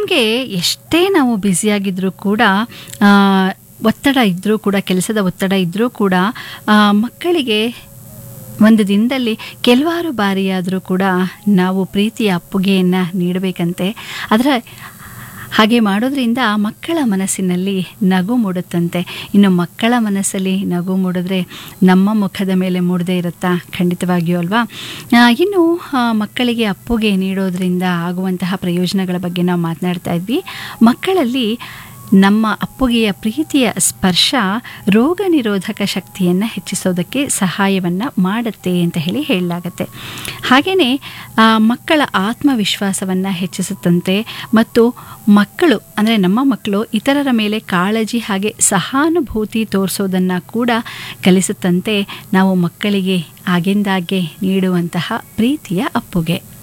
ನಮಗೆ ಎಷ್ಟೇ ನಾವು ಬ್ಯುಸಿಯಾಗಿದ್ದರೂ ಕೂಡ ಆ, ಒತ್ತಡ ಇದ್ದರೂ ಕೂಡ ಕೆಲಸದ ಒತ್ತಡ ಇದ್ದರೂ ಕೂಡ ಆ, ಮಕ್ಕಳಿಗೆ ಒಂದು ದಿನದಲ್ಲಿ ಕೆಲವಾರು ಬಾರಿಯಾದರೂ ಕೂಡ ನಾವು ಪ್ರೀತಿಯ ಅಪ್ಪುಗೆಯನ್ನು ನೀಡಬೇಕಂತೆ ಅದರ ಹಾಗೆ ಮಾಡೋದ್ರಿಂದ ಮಕ್ಕಳ ಮನಸ್ಸಿನಲ್ಲಿ ನಗು ಮೂಡುತ್ತಂತೆ ಇನ್ನು ಮಕ್ಕಳ ಮನಸ್ಸಲ್ಲಿ ನಗು ಮೂಡಿದ್ರೆ ನಮ್ಮ ಮುಖದ ಮೇಲೆ ಮೂಡದೇ ಇರುತ್ತಾ ಖಂಡಿತವಾಗಿಯೂ ಅಲ್ವಾ ಆ, ಇನ್ನು ಆ, ಮಕ್ಕಳಿಗೆ ಅಪ್ಪುಗೆ ನೀಡೋದ್ರಿಂದ ಆಗುವಂತಹ ಪ್ರಯೋಜನಗಳ ಬಗ್ಗೆ ನಾವು ಮಾತನಾಡ್ತಾ ಇದ್ವಿ ಮಕ್ಕಳಲ್ಲಿ ನಮ್ಮ ಅಪ್ಪುಗೆಯ ಪ್ರೀತಿಯ ಸ್ಪರ್ಶ ರೋಗ ನಿರೋಧಕ ಶಕ್ತಿಯನ್ನು ಹೆಚ್ಚಿಸೋದಕ್ಕೆ ಸಹಾಯವನ್ನು ಮಾಡುತ್ತೆ ಅಂತ ಹೇಳಿ ಹೇಳಲಾಗತ್ತೆ ಹಾಗೆಯೇ ಮಕ್ಕಳ ಆತ್ಮವಿಶ್ವಾಸವನ್ನು ಹೆಚ್ಚಿಸುತ್ತಂತೆ ಮತ್ತು ಮಕ್ಕಳು ಅಂದರೆ ನಮ್ಮ ಮಕ್ಕಳು ಇತರರ ಮೇಲೆ ಕಾಳಜಿ ಹಾಗೆ ಸಹಾನುಭೂತಿ ತೋರಿಸೋದನ್ನು ಕೂಡ ಕಲಿಸುತ್ತಂತೆ ನಾವು ಮಕ್ಕಳಿಗೆ ಆಗಿಂದಾಗೆ ನೀಡುವಂತಹ ಪ್ರೀತಿಯ ಅಪ್ಪುಗೆ